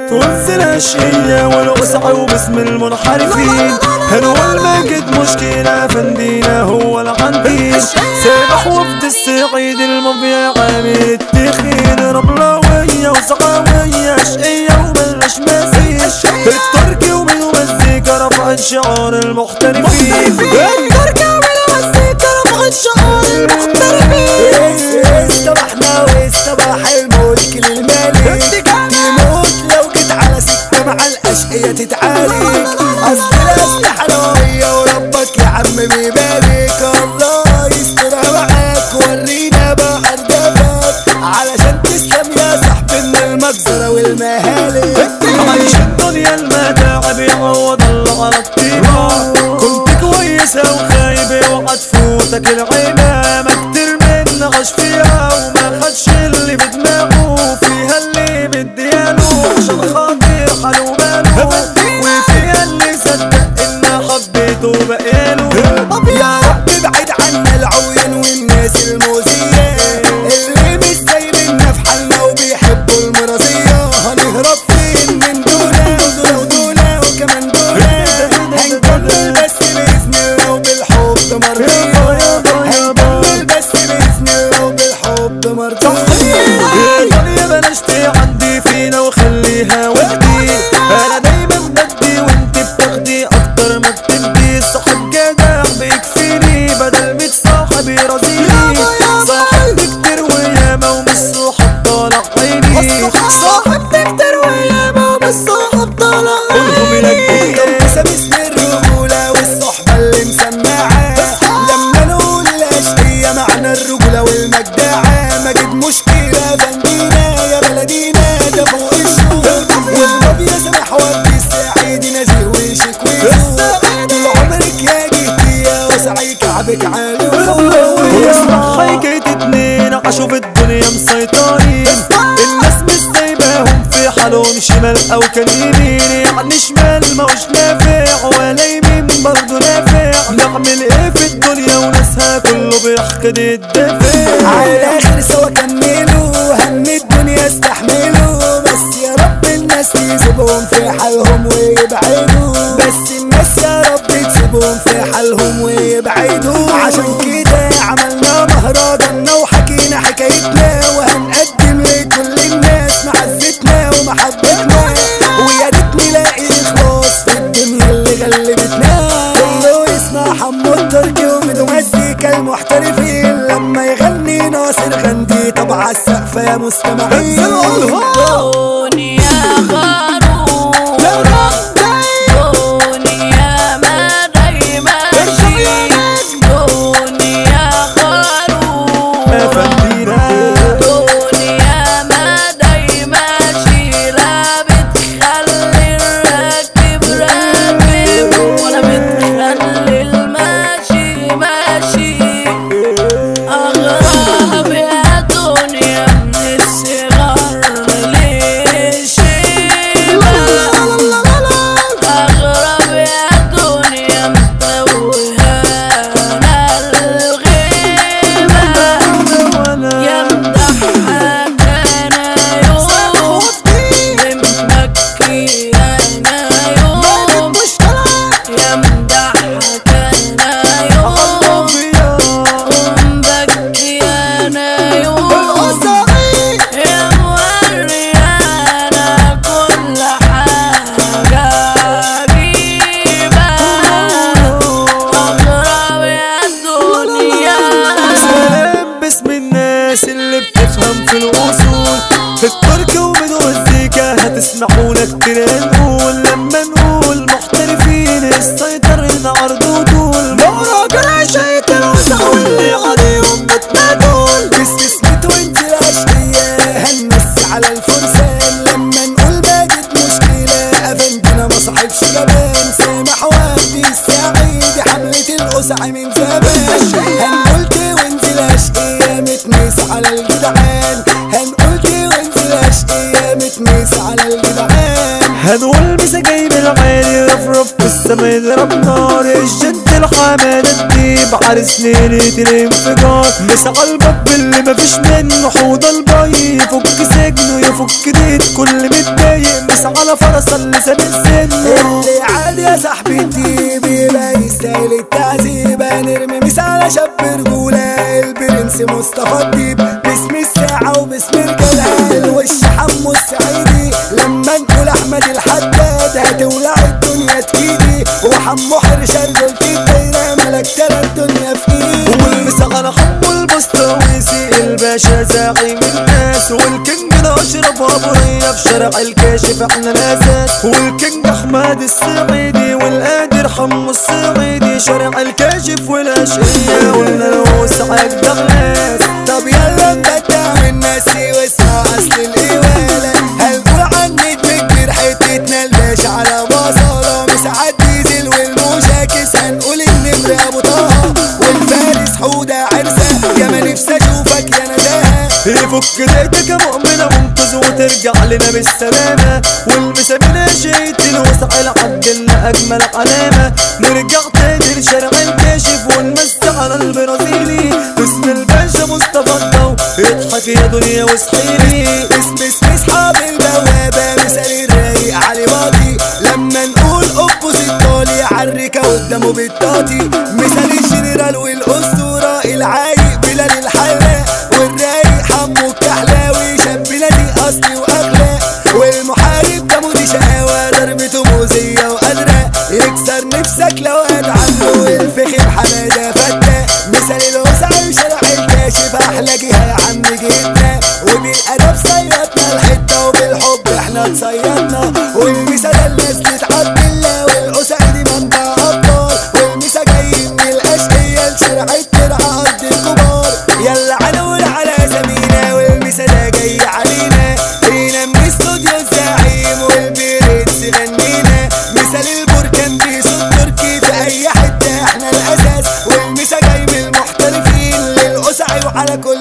توزن الشية والوسع وباسم المنحرفين هو المجد مشكلة فندينا هو العنتين سابح وفد السعيد المبيع عامل التخين رملاوية وصقاوية شقية وبلاش مسيح التركي ومن ومزيكا رفعت شعار المحترفين التركة والمزيكا رفعت شعار المحترفين استبحنا واستباح الملك للملك تموت لو جيت على ستة مع الأشقية تتعالج أصل الأسلحة نوعية وربك يا عم بيبارك الله يستر معاك ورينا بقى أردافك علشان تسلم يا صاحبي من المجزرة والمهالك عايش الدنيا المتاعب يعوض الله على الطيبة كنت كويسة وخايبة وهتفوتك العيبة ما كتير من عاش فيها وما خدش اللي بدماغه فيها اللي بدياله عشان خاطر حاله باله وفيها اللي صدق ان حبيته بقاله يا رب ابعد عنا العوين والناس المؤذية اللي مش سايبيننا في حالنا وبيحبوا المرضية هنهرب فين من دونا ودونا ودونا وكمان دونا هنكمل بس بإذن الله وبالحب مرضية هنكمل بس بإذن الله وبالحب مرضية الدنيا بلاش عندي فينا وخليها ودي انا دايما بدي وانت بتاخدي اكتر ما بتدي صاحب جدع بيكفيني بدل ميت صاحب يرضيني صاحب كتير وياما ومش صاحب طالع عيني صاحب تكتر وياما بس صاحب طالع قولهم ينجي كم باسم الرجولة والصحبة اللي مسمعة لما نقول الأشقية معنى الرجولة والمجدعة مجد مشكلة بندينا يا بلدينا ده فوق الشوق واضرب يا سمح ودي السعيد نزيه وشك ويسوق طول عمرك يا جهتي يا وسعي كعبك عالي واسمع حكاية اتنين عاشوا في الدنيا مسيطرين الناس مش سايباهم في حالهم شمال او كان يمين يعني شمال ماهوش نافع ولا يمين برضه نافع نعمل ايه في الدنيا وناسها كله بيحقد الدافع على الاخر سوا كملوا هم الدنيا استحملوا بس يا رب الناس تسيبهم في حالهم ويبعدوا بس الناس يا رب تسيبهم في حالهم ويبعدوا عشان كده عملنا مهرجاننا وحكينا حكايتنا وهنقدم لكل الناس معزتنا ومحبتنا ويا ريت نلاقي اخلاص في الدنيا اللي غلبتنا كله يسمع حمو التركي ومدو مزيكا المحترفين لما يغني ناصر غندي طبع السقف يا مستمعين دنيا غرورة دنيا ما دايما شيء دنيا غرورة فندينا دنيا ما دايما شيء لا بتخلي الراكب راكب ولا بتخلي الماشي ماشي أغرب يا دنيا من الصغر للشيبة أغرب يا دنيا متوهانا الغيبة يا مضحك أنا يوم ومبكي أنا يوم يا مضحك أنا يوم ومبكي أنا يوم يا موريانا كل حاجة عجيبة أغرب يا الدنيا سلام باسم الناس اللي بتفهم في الاصول في الترك وبالمزيكا هتسمعونا كتير نقول لما نقول محترفين السيطرة عرض وطول مهرجان شيط الوسع واللي عليهم بتنادول استثبت وانت الاشقية هنمس على الفرسان لما نقول باجت مشكلة افندنا ما صاحبش جبان سامح وادي السعيد حملة القسع من زمان هنقول وانزل اشقية متمس على الجدعان هنقول وانزل اشقية متمس على الجدعان هنقول مسا جايب العالي رفرف في السما يضرب نار الجد الحمال الديب عرس ليلة الانفجار مسا الباب اللي مفيش منه حوض البي يفك سجنه يفك ديت كل متضايق مسا والمس على فرس اللسان الزن اللي عادي يا صاحبي تجيبي لا يستاهل التعذيب هنرمي مس على شاب رجولة البرنس مصطفى الديب باسم الساعة وباسم الجلال الوش حمو السعيدي لما نقول احمد الحداد هتولع الدنيا تكيدي وحمو حرشان دول الدايرة ملك ترى الدنيا في ايدي والمس على حب البسطويسي الباشا زعيم الناس والكينج ده اشرف ابويا في شارع الكاشف احنا الاساس والكينج احمد السعيدي والقادر حمو السعيدي شارع الكاشف والاشقية قلنا له سعد دغلاس طب يلا نبدع والناس واسمع اصل القوالة هلقوا عني تكبر حتتنا الباشا على بصالة مساعد ديزل والمشاكس هنقول النمر ابو طه والفارس حودة عرسة يا ما نفسي اشوفك يا نداها يفك دقيقتك يا مؤمنة منقذ وترجع لنا بالسلامة والمسا من شيت الوسع العبد لنا أجمل علامة نرجع تاني لشارع الكاشف ونمس على البرازيلي اسم الباشا مصطفى الضو اضحك يا دنيا واصحيلي اسم اسم اصحاب البوابة مثال الرايق علي باطي لما نقول اوبوزيت طالي عالركة قدامه بالطاطي مثال الجنرال والاسطورة العايق بلال الحلاق والرايق حمو الكحلاوي شابنا دي اصلي واخلاق والمحارب ده مودي شقاوة ضربته موزية وقادرة يكسر نفسك لو عنه الفخم حمادة فتة مثال الوسع شارع الكاشف احلى جهة يا عم جيتنا وبالادب صيدنا الحتة وبالحب احنا اتصيدنا والمثال الناس تتعدل والقسع دي منبع ابطال والمسا جاي من الاشقية لشارع الترعة ارض الكبار يلا عنقول على زمينا والمسا ده جاي علينا هنا من استوديو الزعيم والبيرتس غنينا مثال البركان دي صوت تركي في اي حتة احنا الاساس والمسا جاي من المحترفين للقسع وعلى كل